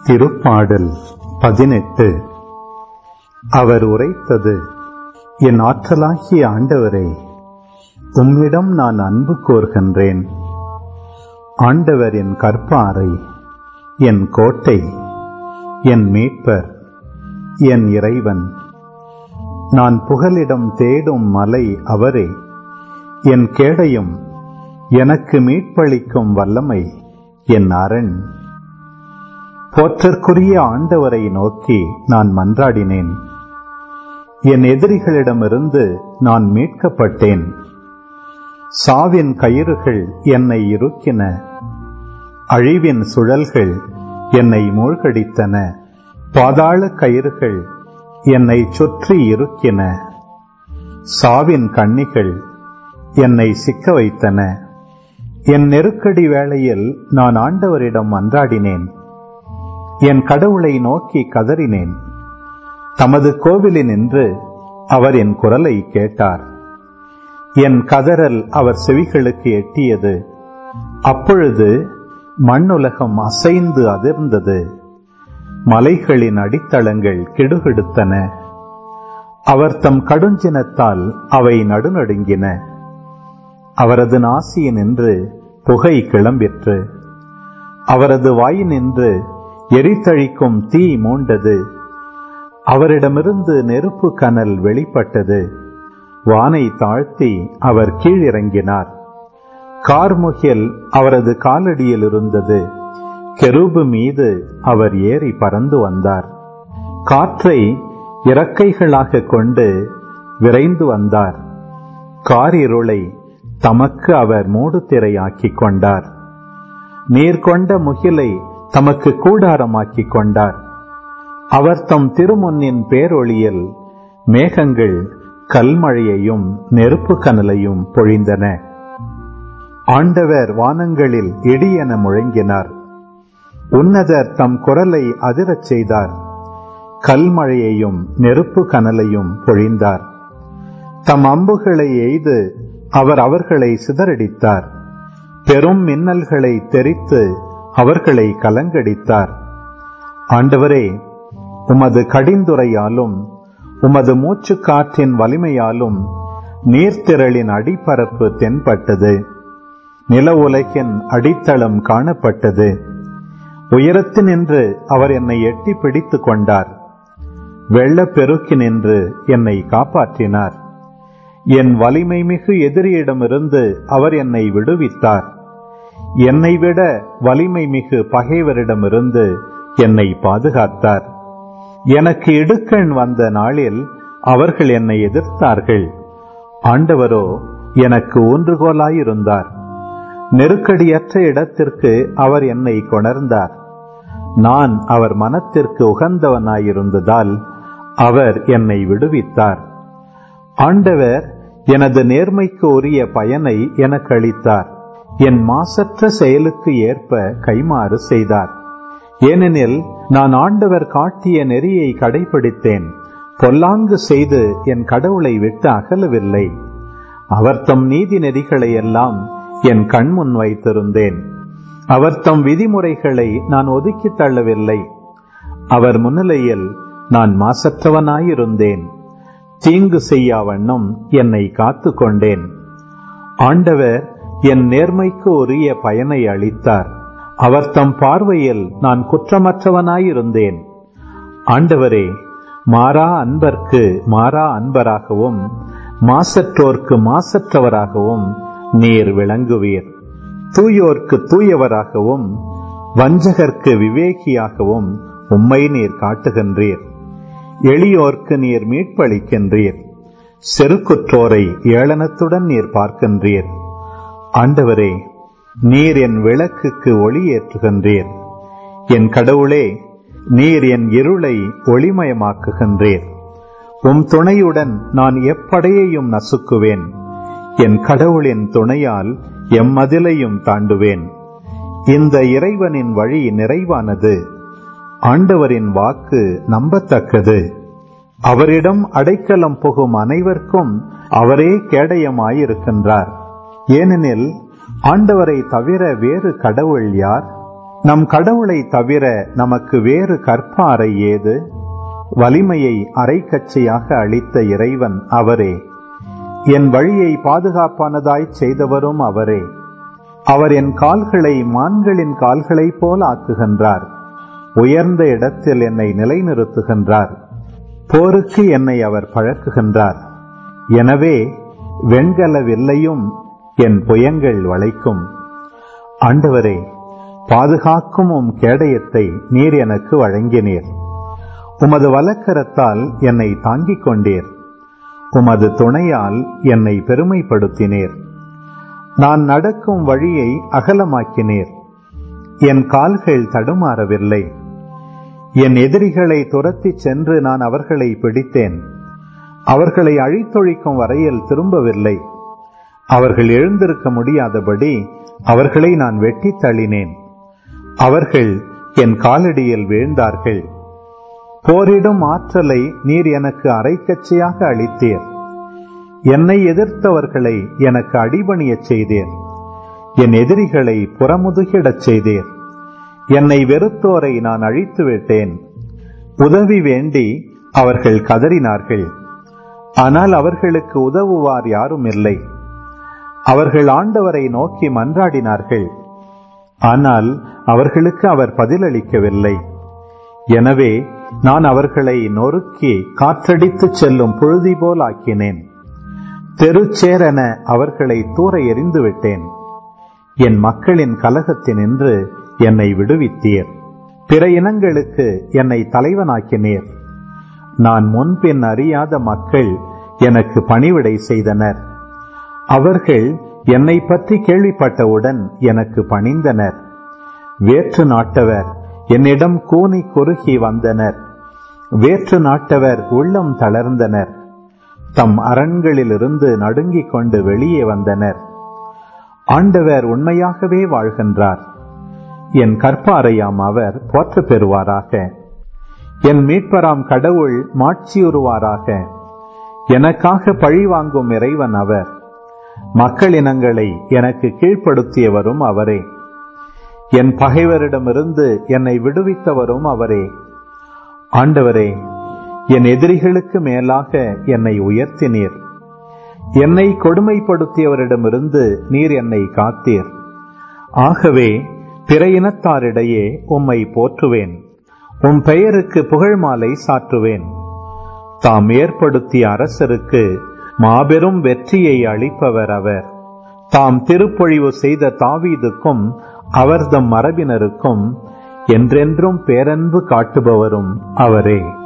திருப்பாடல் பதினெட்டு அவர் உரைத்தது என் ஆற்றலாகிய ஆண்டவரே உம்மிடம் நான் அன்பு கோர்கின்றேன் ஆண்டவர் என் கற்பாறை என் கோட்டை என் மீட்பர் என் இறைவன் நான் புகலிடம் தேடும் மலை அவரே என் கேடயம் எனக்கு மீட்பளிக்கும் வல்லமை என் அரண் போற்றற்குரிய ஆண்டவரை நோக்கி நான் மன்றாடினேன் என் எதிரிகளிடமிருந்து நான் மீட்கப்பட்டேன் சாவின் கயிறுகள் என்னை இறுக்கின அழிவின் சுழல்கள் என்னை மூழ்கடித்தன பாதாள கயிறுகள் என்னை சுற்றி இறுக்கின சாவின் கண்ணிகள் என்னை சிக்க வைத்தன என் நெருக்கடி வேளையில் நான் ஆண்டவரிடம் மன்றாடினேன் என் கடவுளை நோக்கி கதறினேன் தமது கோவிலினின்று அவர் என் குரலை கேட்டார் என் கதறல் அவர் செவிகளுக்கு எட்டியது அப்பொழுது மண்ணுலகம் அசைந்து அதிர்ந்தது மலைகளின் அடித்தளங்கள் கிடுகிடுத்தன அவர் தம் கடுஞ்சினத்தால் அவை நடுநடுங்கின அவரது நாசியினின்று புகை கிளம்பிற்று அவரது வாயினின்று எரித்தழிக்கும் தீ மூண்டது அவரிடமிருந்து நெருப்பு கனல் வெளிப்பட்டது வானை தாழ்த்தி அவர் கீழிறங்கினார் கார்முகில் அவரது காலடியில் இருந்தது கெருபு மீது அவர் ஏறி பறந்து வந்தார் காற்றை இறக்கைகளாக கொண்டு விரைந்து வந்தார் காரிருளை தமக்கு அவர் மூடுதிரையாக்கிக் கொண்டார் நீர் கொண்ட முகிலை தமக்கு கூடாரமாக்கிக் கொண்டார் அவர் தம் திருமுன்னின் பேரொளியில் மேகங்கள் கல்மழையையும் நெருப்பு கனலையும் பொழிந்தன ஆண்டவர் வானங்களில் இடியென முழங்கினார் உன்னதர் தம் குரலை அதிரச் செய்தார் கல்மழையையும் நெருப்பு கனலையும் பொழிந்தார் தம் அம்புகளை எய்து அவர் அவர்களை சிதறடித்தார் பெரும் மின்னல்களை தெரித்து அவர்களை கலங்கடித்தார் ஆண்டவரே உமது கடிந்துரையாலும் உமது மூச்சு காற்றின் வலிமையாலும் நீர்த்திரளின் அடிப்பரப்பு தென்பட்டது நில உலகின் அடித்தளம் காணப்பட்டது உயரத்தினின்று அவர் என்னை எட்டி பிடித்து கொண்டார் வெள்ளப்பெருக்கினின்று என்னை காப்பாற்றினார் என் வலிமை மிகு எதிரியிடமிருந்து அவர் என்னை விடுவித்தார் என்னை விட வலிமை மிகு பகைவரிடமிருந்து என்னை பாதுகாத்தார் எனக்கு இடுக்கண் வந்த நாளில் அவர்கள் என்னை எதிர்த்தார்கள் ஆண்டவரோ எனக்கு ஊன்றுகோலாயிருந்தார் நெருக்கடியற்ற இடத்திற்கு அவர் என்னை கொணர்ந்தார் நான் அவர் மனத்திற்கு உகந்தவனாயிருந்ததால் அவர் என்னை விடுவித்தார் ஆண்டவர் எனது நேர்மைக்கு உரிய பயனை எனக்கு அளித்தார் என் மாசற்ற செயலுக்கு ஏற்ப கைமாறு செய்தார் ஏனெனில் நான் ஆண்டவர் காட்டிய நெறியை கடைபிடித்தேன் பொல்லாங்கு செய்து என் கடவுளை விட்டு அகலவில்லை அவர் தம் நீதி நெறிகளை எல்லாம் என் கண்முன் வைத்திருந்தேன் அவர் தம் விதிமுறைகளை நான் ஒதுக்கி தள்ளவில்லை அவர் முன்னிலையில் நான் மாசற்றவனாயிருந்தேன் தீங்கு செய்யா வண்ணம் என்னை காத்து கொண்டேன் ஆண்டவர் என் நேர்மைக்கு உரிய பயனை அளித்தார் அவர் தம் பார்வையில் நான் குற்றமற்றவனாயிருந்தேன் ஆண்டவரே மாறா அன்பர்க்கு மாறா அன்பராகவும் மாசற்றோர்க்கு மாசற்றவராகவும் நீர் விளங்குவீர் தூயோர்க்கு தூயவராகவும் வஞ்சகர்க்கு விவேகியாகவும் உம்மை நீர் காட்டுகின்றீர் எளியோர்க்கு நீர் மீட்பளிக்கின்றீர் செருக்குற்றோரை ஏளனத்துடன் நீர் பார்க்கின்றீர் ஆண்டவரே நீர் என் விளக்குக்கு ஒளி ஏற்றுகின்றீர் என் கடவுளே நீர் என் இருளை ஒளிமயமாக்குகின்றீர் உம் துணையுடன் நான் எப்படையையும் நசுக்குவேன் என் கடவுளின் துணையால் எம்மதிலையும் தாண்டுவேன் இந்த இறைவனின் வழி நிறைவானது ஆண்டவரின் வாக்கு நம்பத்தக்கது அவரிடம் அடைக்கலம் புகும் அனைவருக்கும் அவரே கேடயமாயிருக்கின்றார் ஏனெனில் ஆண்டவரை தவிர வேறு கடவுள் யார் நம் கடவுளை தவிர நமக்கு வேறு கற்பாறை ஏது வலிமையை அரைக்கச்சையாக அளித்த இறைவன் அவரே என் வழியை பாதுகாப்பானதாய் செய்தவரும் அவரே அவர் என் கால்களை மான்களின் கால்களைப் போல் ஆக்குகின்றார் உயர்ந்த இடத்தில் என்னை நிலைநிறுத்துகின்றார் போருக்கு என்னை அவர் பழக்குகின்றார் எனவே வெண்கல வில்லையும் என் புயங்கள் வளைக்கும் ஆண்டவரே பாதுகாக்கும் உம் கேடயத்தை நீர் எனக்கு வழங்கினீர் உமது வலக்கரத்தால் என்னை தாங்கிக் கொண்டீர் உமது துணையால் என்னை பெருமைப்படுத்தினீர் நான் நடக்கும் வழியை அகலமாக்கினீர் என் கால்கள் தடுமாறவில்லை என் எதிரிகளை துரத்திச் சென்று நான் அவர்களை பிடித்தேன் அவர்களை அழித்தொழிக்கும் வரையில் திரும்பவில்லை அவர்கள் எழுந்திருக்க முடியாதபடி அவர்களை நான் வெட்டித் தள்ளினேன் அவர்கள் என் காலடியில் வீழ்ந்தார்கள் போரிடும் ஆற்றலை நீர் எனக்கு அரைக்கச்சையாக அளித்தீர் என்னை எதிர்த்தவர்களை எனக்கு அடிபணியச் செய்தீர் என் எதிரிகளை புறமுதுகிடச் செய்தீர் என்னை வெறுத்தோரை நான் அழித்து விட்டேன் உதவி வேண்டி அவர்கள் கதறினார்கள் ஆனால் அவர்களுக்கு உதவுவார் யாரும் இல்லை அவர்கள் ஆண்டவரை நோக்கி மன்றாடினார்கள் ஆனால் அவர்களுக்கு அவர் பதிலளிக்கவில்லை எனவே நான் அவர்களை நொறுக்கி காற்றடித்துச் செல்லும் புழுதி போல் ஆக்கினேன் தெருச்சேரென அவர்களை தூர எறிந்து விட்டேன் என் மக்களின் கலகத்தினின்று என்னை விடுவித்தீர் பிற இனங்களுக்கு என்னை தலைவனாக்கினீர் நான் முன்பின் அறியாத மக்கள் எனக்கு பணிவிடை செய்தனர் அவர்கள் என்னை பற்றி கேள்விப்பட்டவுடன் எனக்கு பணிந்தனர் வேற்று நாட்டவர் என்னிடம் கூனி குறுகி வந்தனர் வேற்று நாட்டவர் உள்ளம் தளர்ந்தனர் தம் அரண்களிலிருந்து நடுங்கிக் கொண்டு வெளியே வந்தனர் ஆண்டவர் உண்மையாகவே வாழ்கின்றார் என் கற்பாரையாம் அவர் போற்ற பெறுவாராக என் மீட்பராம் கடவுள் மாட்சியுறுவாராக எனக்காக பழி வாங்கும் இறைவன் அவர் மக்களினங்களை எனக்கு கீழ்ப்படுத்தியவரும் அவரே என் பகைவரிடமிருந்து என்னை விடுவித்தவரும் அவரே ஆண்டவரே என் எதிரிகளுக்கு மேலாக என்னை உயர்த்தினீர் என்னை கொடுமைப்படுத்தியவரிடமிருந்து நீர் என்னை காத்தீர் ஆகவே பிற இனத்தாரிடையே உம்மை போற்றுவேன் உம் பெயருக்கு புகழ் மாலை சாற்றுவேன் தாம் ஏற்படுத்திய அரசருக்கு மாபெரும் வெற்றியை அளிப்பவர் அவர் தாம் திருப்பொழிவு செய்த தாவீதுக்கும் அவர்தம் மரபினருக்கும் என்றென்றும் பேரன்பு காட்டுபவரும் அவரே